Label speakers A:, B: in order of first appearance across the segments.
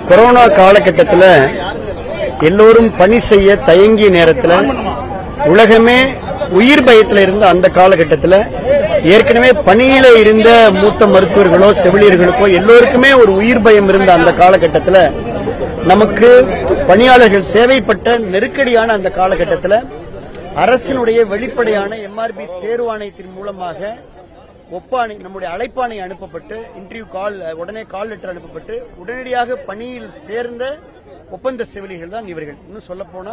A: Corona காலகட்டத்தில் எல்லோரும் பணி செய்ய தயங்கிய நேரத்தில் உலகமே உயிர் பயத்தில் இருந்த அந்த காலகட்டத்தில் ஏற்கனவே பணியில இருந்த மூத்த மருத்துவர்களோ செவிலியர்களுக்கோ எல்லோருக்குமே ஒரு உயிர் பயம் இருந்த அந்த காலகட்டத்தில் நமக்கு பணியாளர்கள் தேவைப்பட்ட நெருக்கடியான அந்த காலகட்டத்தில் அரசினுடைய வெளிப்படையான எம்ஆர்பி தேர்வாணையத்தின் மூலமாக ஒப்பாணை நம்முடைய அழைப்பாணை அனுப்பப்பட்டு இன்டர்வியூ கால் உடனே கால் லெட்டர் அனுப்பப்பட்டு உடனடியாக பணியில் சேர்ந்த ஒப்பந்த செவிலியர்கள் தான் இவர்கள் இன்னும் சொல்ல போனா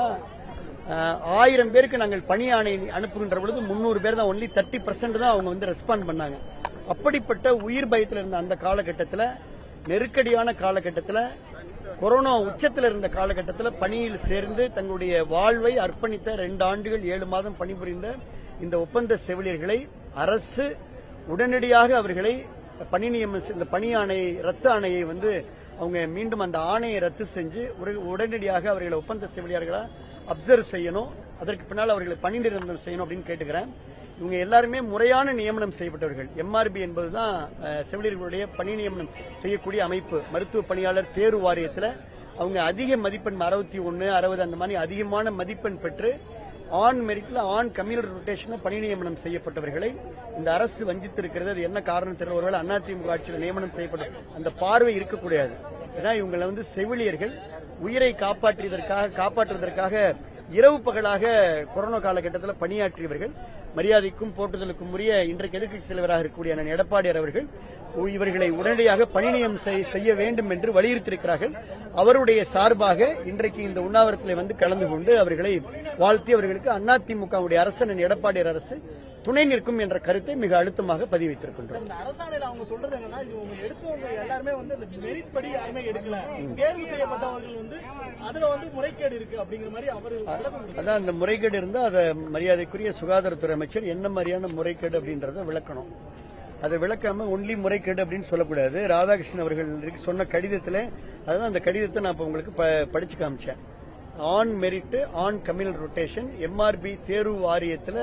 A: ஆயிரம் பேருக்கு நாங்கள் பணி ஆணை அனுப்புகின்ற பொழுது முன்னூறு பேர் தான் ஒன்லி தேர்ட்டி பர்சன்ட் தான் அவங்க வந்து ரெஸ்பாண்ட் பண்ணாங்க அப்படிப்பட்ட உயிர் பயத்தில் இருந்த அந்த காலகட்டத்தில் நெருக்கடியான காலகட்டத்தில் கொரோனா உச்சத்தில் இருந்த காலகட்டத்தில் பணியில் சேர்ந்து தங்களுடைய வாழ்வை அர்ப்பணித்த ரெண்டு ஆண்டுகள் ஏழு மாதம் பணிபுரிந்த இந்த ஒப்பந்த செவிலியர்களை அரசு உடனடியாக அவர்களை பணி நியமன இந்த பணி ஆணை ரத்து ஆணையை வந்து அவங்க மீண்டும் அந்த ஆணையை ரத்து செஞ்சு உட- உடனடியாக அவர்களை ஒப்பந்த செவிலியர்களா அப்சர்வ் செய்யணும் அதற்கு பின்னால் அவர்களை பணி நிரந்தரம் செய்யணும் அப்படின்னு கேட்டுக்கிறேன் இவங்க எல்லாருமே முறையான நியமனம் செய்யப்பட்டவர்கள் எம்ஆர்பி என்பதுதான் அஹ், செவிலியர்களுடைய பணி நியமனம் செய்யக்கூடிய அமைப்பு மருத்துவ பணியாளர் தேர்வு வாரியத்தில் அவங்க அதிக மதிப்பெண் அறுபத்தி ஒன்னு அறுபது அந்த மாதிரி அதிகமான மதிப்பெண் பெற்று ஆன் மெரிட்ல ஆன் கம்யூனல் ரொட்டேஷன் பணி நியமனம் செய்யப்பட்டவர்களை இந்த அரசு வஞ்சித்திருக்கிறது அது என்ன காரணம் தெரியல ஒருவேளை அதிமுக ஆட்சியில் நியமனம் செய்யப்பட்ட அந்த பார்வை இருக்கக்கூடாது ஏன்னா இவங்களை வந்து செவிலியர்கள் உயிரை காப்பாற்றியதற்காக காப்பாற்றுவதற்காக இரவு பகலாக கொரோனா காலகட்டத்தில் பணியாற்றியவர்கள் மரியாதைக்கும் போற்றுதலுக்கும் உரிய இன்றைக்கு எதிர்க்கட்சி தலைவராக இருக்கக்கூடிய அண்ணன் எடப்பாடியார் அவர்கள் உ- இவர்களை உடனடியாக பணி நியமனம் செய்- செய்ய வேண்டும் என்று வலியுறுத்தியிருக்கிறார்கள் அவருடைய சார்பாக இன்றைக்கு இந்த உண்ணாவிரத்தில் வந்து கலந்து கொண்டு அவர்களை வாழ்த்தி அவர்களுக்கு அதிமுகவுடைய அரசன் எடப்பாடியார் அரசு துணை நிற்கும் என்ற கருத்தை மிக அழுத்தமாக பதிவித்திருக்கின்றோம்
B: இந்த அரசாணையில அவங்க சொல்றது என்னன்னா இது உங்க எடுத்தவங்க எல்லாருமே வந்து அந்த மெரிட் படி யாருமே எடுக்கல தேர்வு செய்யப்பட்டவர்கள் வந்து அதுல வந்து முறைகேடு இருக்கு அப்படிங்கிற மாதிரி அவர் விளக்கம் கொடுத்தாரு.
A: அதான் அந்த முறைகேடு இருந்தா அதை மரியாதைக்குரிய சுகாதாரத்துறை அமைச்சர் என்ன மாதிரியான முறைகேடு அப்படின்றத விளக்கணும் அதை விளக்காம ஒன்லி முறைகேடு அப்படின்னு சொல்லக்கூடாது ராதாகிருஷ்ணன் அவர்கள் சொன்ன கடிதத்தில் அதுதான் அந்த கடிதத்தை நான் இப்ப உங்களுக்கு ப- படிச்சு காமிச்சேன் on merit on communal rotation MRB தேர்வு வாரியத்தில்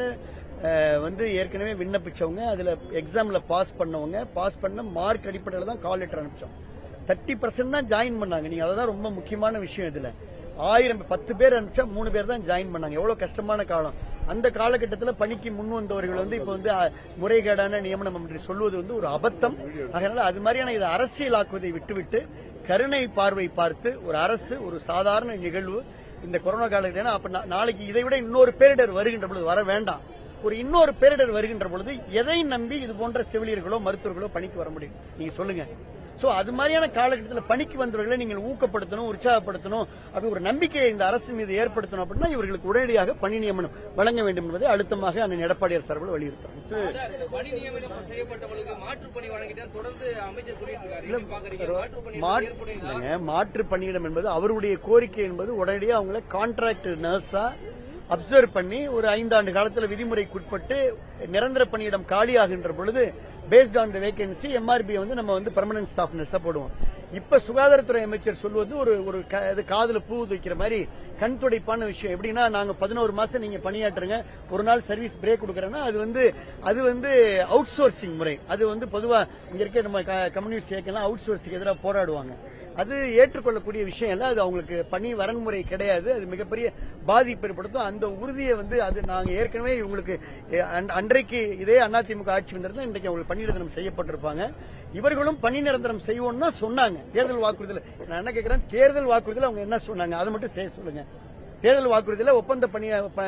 A: வந்து ஏற்கனவே விண்ணப்பிச்சவங்க அதுல எக்ஸாம்ல பாஸ் பண்ணவங்க பாஸ் பண்ண மார்க் அடிப்படையில் தான் கால் லெட்டர் அனுப்பிச்சோம் தேர்ட்டி பர்சன்ட் தான் ஜாயின் பண்ணாங்க நீங்க அதுதான் ரொம்ப முக்கியமான விஷயம் இதுல ஆயிரம் பத்து பேர் அனுப்பிச்சா மூணு பேர் தான் ஜாயின் பண்ணாங்க எவ்வளவு கஷ்டமான காலம் அந்த காலகட்டத்தில் பணிக்கு முன் வந்தவர்கள் வந்து இப்ப வந்து அஹ், முறைகேடான நியமனம் என்று சொல்வது வந்து ஒரு அபத்தம் அதனால அது மாதிரியான இதை அரசியலாக்குவதை விட்டுவிட்டு கருணை பார்வை பார்த்து ஒரு அரசு ஒரு சாதாரண நிகழ்வு இந்த கொரோனா காலகட்டம் அப்ப நா- நாளைக்கு இதை விட இன்னொரு பேரிடர் வருகின்ற பொழுது வர வேண்டாம் ஒரு இன்னொரு பேரிடர் வருகின்ற பொழுது எதை நம்பி இது போன்ற செவிலியர்களோ மருத்துவர்களோ பணிக்கு வர முடியும் நீங்க சொல்லுங்க சோ அது மாதிரியான காலகட்டத்தில் பணிக்கு வந்தவர்களை நீங்கள் ஊக்கப்படுத்தணும் உற்சாகப்படுத்தணும் அப்படி ஒரு நம்பிக்கையை இந்த அரசு மீது ஏற்படுத்தணும் அப்படின்னா இவர்களுக்கு உடனடியாக பணி நியமனம் வழங்க வேண்டும் என்பதை அழுத்தமாக அண்ணன் எடப்பாடியார் சார்பில் வலியுறுத்தும்
C: சார், பணி நியமனம் செய்யப்பட்டவர்களுக்கு மாற்றுப் பணி வழங்கிட்டா தொடர்ந்து அமைச்சர் சொல்லிட்டு இருக்காரு எப்படி பாக்குறீங்க மாற்றுப் பணி
A: மாற்று
C: ஏற்படுங்களா
A: இல்லைங்க, மாற்று பணியிடம் என்பது அவருடைய கோரிக்கை என்பது உடனடியாக அவங்கள கான்ட்ராக்ட் நர்ஸா அப்சர்வ் பண்ணி ஒரு ஐந்தாண்டு காலத்தில் விதிமுறைக்குட்பட்டு நிரந்தர பணியிடம் காலியாகின்ற பொழுது based on the vacancy MRB வந்து நம்ம வந்து பெர்மனன்ட் ஸ்டாஃப் நர்ஸா போடுவோம் இப்ப சுகாதாரத்துறை அமைச்சர் சொல்வது ஒரு ஒரு க- இது காதுல பூ வைக்கிற மாதிரி கண் துடைப்பான விஷயம் எப்படின்னா நாங்க பதினோரு மாசம் நீங்க பணியாற்றுங்க ஒரு நாள் சர்வீஸ் பிரேக் கொடுக்கறேன்னா அது வந்து அது வந்து அவுட் சோர்சிங் முறை அது வந்து பொதுவா இங்க இருக்க நம்ம கம்யூனிஸ்ட் இயக்கம்லாம் அவுட் சோர்ஸுக்கு எதிராக போராடுவாங்க அது ஏற்றுக்கொள்ளக்கூடிய விஷயம் இல்ல அது அவங்களுக்கு பணி வரன்முறை கிடையாது அது மிகப்பெரிய பாதிப்பு ஏற்படுத்தும் அந்த உறுதியை வந்து அது நாங்க ஏற்கனவே இவங்களுக்கு அஹ், அன்- அன்றைக்கு இதே அதிமுக ஆட்சி வந்திருந்தா இன்றைக்கு அவங்களுக்கு பணி நிரந்தரம் செய்யப்பட்டிருப்பாங்க இவர்களும் பணி நிரந்தரம் செய்வோம்னு தான் சொன்னாங்க தேர்தல் வாக்குறுதியில் நான் என்ன கேட்கிறேன் தேர்தல் வாக்குறுதியில் அவங்க என்ன சொன்னாங்க அதை மட்டும் செய்ய சொல்லுங்க தேர்தல் வாக்குறுதியில் ஒப்பந்த பணி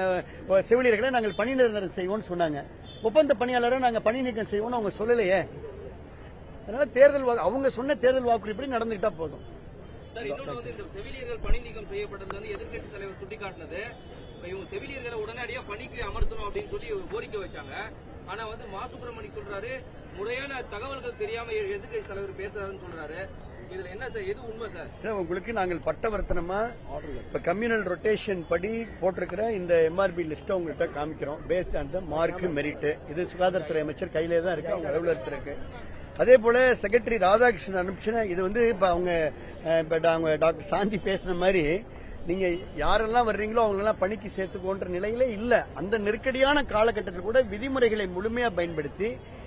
A: ப- செவிலியர்களை நாங்கள் பணி நிரந்தரம் செய்வோம்னு சொன்னாங்க ஒப்பந்த பணியாளரை நாங்க பணி நீக்கம் செய்வோம்னு அவங்க சொல்லலையே அதனால தேர்தல் வா- அவங்க சொன்ன தேர்தல் வாக்குறுதிப்படி நடந்துகிட்டா போதும்
C: சார் இன்னொன்று வந்து இந்த செவிலியர்கள் பணி நீக்கம் செய்யப்பட்டது வந்து எதிர்க்கட்சி தலைவர் சுட்டிக்காட்டினது இப்ப இவங்க செவிலியர்களை உடனடியா பணிக்கு அமர்த்தணும் அப்படின்னு சொல்லி ஒரு கோரிக்கை வச்சாங்க ஆனா வந்து மா சுப்பிரமணி சொல்றாரு முறையான தகவல்கள் தெரியாம எதிர்க்கட்சி தலைவர் பேசுறாருன்னு சொல்றாரு இதுல என்ன சார் எது உண்மை சார்
A: சார், உங்களுக்கு நாங்கள் பட்டவர்த்தனமா இப்ப கம்யூனல் ரொட்டேஷன் படி போட்டிருக்கிற இந்த எம்ஆர்பி லிஸ்ட் உங்கள்கிட்ட காமிக்கிறோம் based on the mark merit இது சுகாதாரத்துறை அமைச்சர் கையிலே தான் இருக்கு அவங்க அலுவலகத்தில் இருக்கு அதே போல செக்ரட்டரி ராதாகிருஷ்ணன் அனுப்பிச்சுன்னா இது வந்து இப்ப அவங்க அஹ், இப்ப அவங்க டாக்டர் சாந்தி பேசின மாதிரி நீங்க யாரெல்லாம் வர்றீங்களோ அவங்களெல்லாம் பணிக்கு சேர்த்துக்கோன்ற நிலையிலே இல்ல அந்த நெருக்கடியான காலகட்டத்தில் கூட விதிமுறைகளை முழுமையா பயன்படுத்தி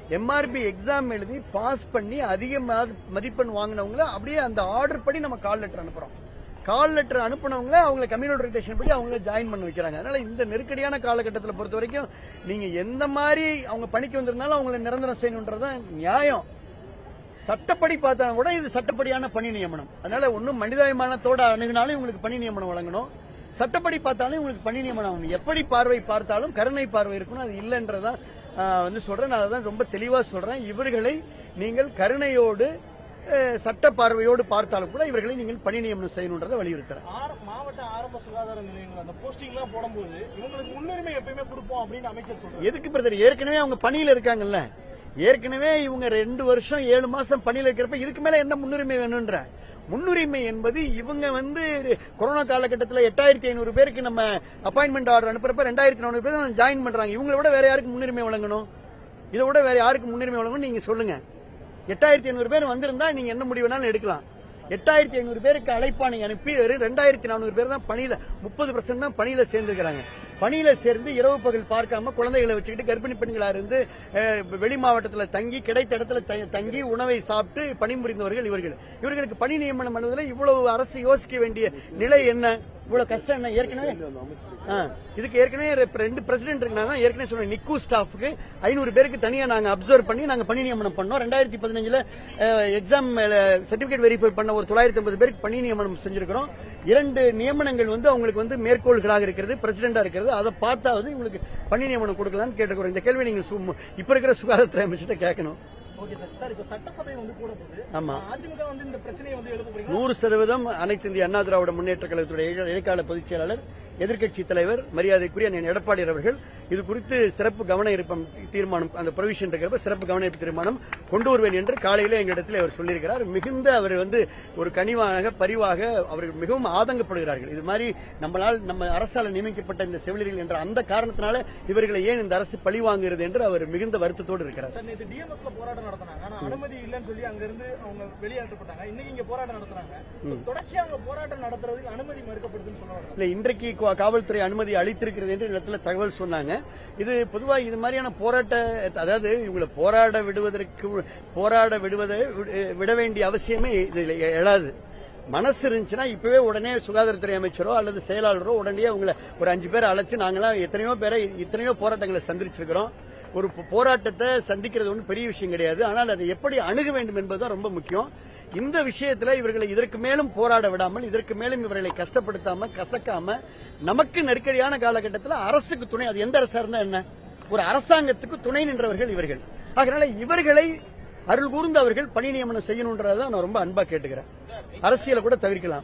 A: எம்ஆர்பி எக்ஸாம் எழுதி பாஸ் பண்ணி அதிக ம- மதிப்பெண் வாங்கினவங்கள அப்படியே அந்த ஆர்டர் படி நம்ம கால் லெட்டர் அனுப்புறோம் கால் லெட்டர் அனுப்புனவங்கள அவங்கள கம்யூனிட்டி ரொட்டேஷன் படி அவங்கள ஜாயின் பண்ண வைக்கிறாங்க அதனால இந்த நெருக்கடியான காலகட்டத்தில் பொறுத்த வரைக்கும் நீங்க எந்த மாதிரி அவங்க பணிக்கு வந்திருந்தாலும் அவங்கள நிரந்தரம் செய்யணுன்றதுதான் நியாயம் சட்டப்படி பார்த்தா கூட இது சட்டப்படியான பணி நியமனம் அதனால ஒன்னும் மனிதாபிமானத்தோட அணுகினாலும் இவங்களுக்கு பணி நியமனம் வழங்கணும் சட்டப்படி பார்த்தாலும் இவங்களுக்கு பணி நியமனம் ஆகணும். எப்படி பார்வை பார்த்தாலும் கருணை பார்வை இருக்கணும் அது இல்லைன்றதான் ஆஹ், வந்து சொல்றேன் நான் அதான் ரொம்ப தெளிவா சொல்றேன் இவர்களை நீங்கள் கருணையோடு அஹ், சட்ட பார்வையோடு பார்த்தாலும் கூட இவர்களை நீங்கள் பணி நியமனம் செய்யணுன்றதை வலியுறுத்துறேன்
B: ஆர- மாவட்ட ஆரம்ப சுகாதார நிலையங்கள் அந்த போஸ்டிங் எல்லாம் போடும்போது இவங்களுக்கு முன்னுரிமை எப்பயுமே கொடுப்போம் அப்படின்னு அமைச்சர் சொல்றாரு
A: எதுக்கு பிரதர் ஏற்கனவே அவங்க பணியில இருக்காங்கல்ல ஏற்கனவே இவங்க ரெண்டு வருஷம் ஏழு மாசம் பணியில இருக்கிறப்ப இதுக்கு மேல என்ன முன்னுரிமை வேணும்ன்ற முன்னுரிமை என்பது இவங்க வந்து கொரோனா காலகட்டத்தில் எட்டாயிரத்தி ஐநூறு பேருக்கு நம்ம அப்பாயின்மெண்ட் ஆர்டர் அனுப்புறப்ப ரெண்டாயிரத்தி நானூறு பேர் ஜாயின் பண்றாங்க இவங்கள விட வேற யாருக்கு முன்னுரிமை வழங்கணும் இதை விட வேற யாருக்கு முன்னுரிமை வழங்கணும் நீங்க சொல்லுங்க எட்டாயிரத்தி ஐநூறு பேர் வந்திருந்தா நீங்க என்ன முடிவு வேணாலும் எடுக்கலாம் எட்டாயிரத்தி ஐநூறு பேருக்கு அழைப்பானை அனுப்பி வெறும் ரெண்டாயிரத்தி நானூறு பேர் தான் பணியில முப்பது பர்சன்ட் தான் பணியில சேர்ந்துக்கிறாங்க பணியில சேர்ந்து இரவு பகல் பார்க்காம குழந்தைகளை வச்சுக்கிட்டு கர்ப்பிணி பெண்களா இருந்து அஹ், வெளி மாவட்டத்துல தங்கி கிடைத்த இடத்துல த- தங்கி உணவை சாப்பிட்டு பணிபுரிந்தவர்கள் இவர்கள் இவர்களுக்கு பணி நியமனம் பண்ணுவதில் இவ்வளவு அரசு யோசிக்க வேண்டிய நிலை என்ன இவ்வளவு கஷ்டம் என்ன ஏற்கனவே ஆ, இதுக்கு ஏற்கனவே ரெ- ரெண்டு பிரசிடென்ட் இருக்குனாங்க ஏற்கனவே சொன்ன நிக்கு ஸ்டாஃப்க்கு ஐநூறு பேருக்கு தனியா நாங்க அப்சர்வ் பண்ணி நாங்க பணி நியமனம் பண்ணோம் ரெண்டாயிரத்தி பதினஞ்சுல எக்ஸாம் சர்டிபிகேட் வெரிஃபை பண்ண ஒரு தொள்ளாயிரத்தி ஐம்பது பேருக்கு பணி நியமனம் செஞ்சிருக்கிறோம் இரண்டு நியமனங்கள் வந்து அவங்களுக்கு வந்து மேற்கோள்களாக இருக்கிறது பிரசிடென்டா இருக்கிறது அதை பார்த்தாவது இவங்களுக்கு பணி நியமனம் கொடுக்கலாம்னு கேட்டுக்கிறோம் இந்த கேள்வி நீங்க சு- இப்ப இருக்கிற சுகாதாரத்துறை அமைச்சர்கிட்ட கேட்கணும்
B: ஓகே சார் சார் இப்ப சட்டசபை வந்து கூட போகுது
A: ஆமா.
B: அதிமுக வந்து இந்த பிரச்சனையை வந்து எழுப்ப போறீங்க
A: நூறு சதவீதம் அனைத்து இந்திய அண்ணா திராவிட முன்னேற்ற கழகத்துடைய இட- இடைக்கால பொதுச் செயலாளர் எதிர்க்கட்சி தலைவர் மரியாதைக்குரிய அண்ணன் எடப்பாடி அவர்கள் இது குறித்து சிறப்பு கவன ஈர்ப்பம் தீர்மானம் அந்த ப்ரொவிஷன் இருக்கிறப்ப சிறப்பு கவன ஈர்ப்பு தீர்மானம் கொண்டு வருவேன் என்று காலையில எங்களிடத்தில் அவர் சொல்லியிருக்கிறார் மிகுந்த அவர் வந்து ஒரு கனிவாக பரிவாக அவர்கள் மிகவும் ஆதங்கப்படுகிறார்கள் இது மாதிரி நம்மளால் நம்ம அரசால் நியமிக்கப்பட்ட இந்த செவிலியர்கள் என்ற அந்த காரணத்தினால இவர்களை ஏன் இந்த அரசு பழி வாங்குகிறது என்று அவர் மிகுந்த வருத்தத்தோடு இருக்கிறார்
B: சார் நேற்று டிஎம்எஸ்ல போராட்டம் நடத்தினாங்க ஆனா அனுமதி இல்லைன்னு சொல்லி அங்க இருந்து அவங்க வெளியேற்றப்பட்டாங்க இன்னைக்கு இங்க போராட்டம் நடத்துறாங்க தொடர்ச்சியா அவங்க போராட்டம் நடத்துறதுக்கு அனுமதி மறுக்கப்படுதுன்னு சொல்ல வர்றாங்க
A: இல்ல இன்றைக்கு கா- காவல்துறை அனுமதி அளித்திருக்கிறது என்று இடத்துல தகவல் சொன்னாங்க இது பொதுவா இது மாதிரியான போராட்ட அதாவது இவங்களை போராட விடுவதற்கு போராட விடுவதை விட- விட வேண்டிய அவசியமே இதுல எழாது மனசு இருந்துச்சுன்னா இப்பவே உடனே சுகாதாரத்துறை அமைச்சரோ அல்லது செயலாளரோ உடனே அவங்கள ஒரு அஞ்சு பேரை அழைச்சு நாங்களாம் எத்தனையோ பேரை இத்தனையோ போராட்டங்களை சந்திச்சிருக்கிறோம் ஒரு போ- போராட்டத்தை சந்திக்கிறது ஒன்றும் பெரிய விஷயம் கிடையாது ஆனால் அதை எப்படி அணுக வேண்டும் என்பதுதான் ரொம்ப முக்கியம் இந்த விஷயத்துல இவர்களை இதற்கு மேலும் போராட விடாமல் இதற்கு மேலும் இவர்களை கஷ்டப்படுத்தாம கசக்காம நமக்கு நெருக்கடியான காலகட்டத்தில் அரசுக்கு துணை அது எந்த அரசா இருந்தா என்ன ஒரு அரசாங்கத்துக்கு துணை நின்றவர்கள் இவர்கள் அதனால இவர்களை அருள் கூர்ந்து அவர்கள் பணி நியமனம் செய்யணுன்றதை நான் ரொம்ப அன்பா கேட்டுக்கிறேன் அரசியலை கூட தவிர்க்கலாம்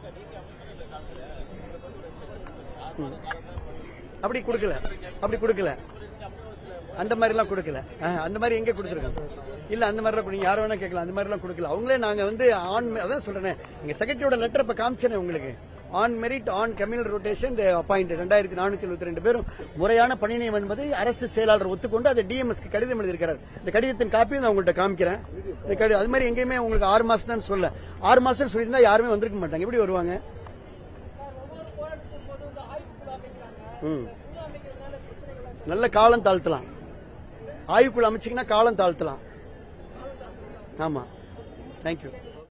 A: ம். அப்படி கொடுக்கல அப்படி கொடுக்கல அந்த மாதிரி எல்லாம் கொடுக்கல ஆஹ், அந்த மாதிரி எங்க கொடுத்துருக்கோம் இல்ல அந்த மாதிரி எல்லாம் நீங்க யார வேணா கேட்கலாம் அந்த மாதிரி எல்லாம் கொடுக்கல அவங்களே நாங்க வந்து ஆன் அதான் சொல்றேன் எங்க செக்ரட்டரியோட லெட்டர் இப்ப காமிச்சேனே உங்களுக்கு on merit on communal rotation appoint ரெண்டாயிரத்தி நானூத்தி எழுபத்தி ரெண்டு பேரும் முறையான பணி நியமனம் என்பதை அரசு செயலாளர் ஒத்துக்கொண்டு அதை டிஎம்எஸ்க்கு கடிதம் எழுதியிருக்கிறார் இந்த கடிதத்தின் காப்பியும் நான் உங்கள்கிட்ட காமிக்கிறேன் இந்த கடி அது மாதிரி எங்கேயுமே உங்களுக்கு ஆறு மாசம் தான் சொல்ல ஆறு மாசம் சொல்லியிருந்தா யாருமே வந்திருக்க மாட்டாங்க எப்படி வருவாங்க ம். நல்ல காலம் தாழ்த்தலாம் ஆய்வுக்குள்ள அமைச்சிங்கன்னா காலம் தாழ்த்தலாம் ஆமா தேங்க்யூ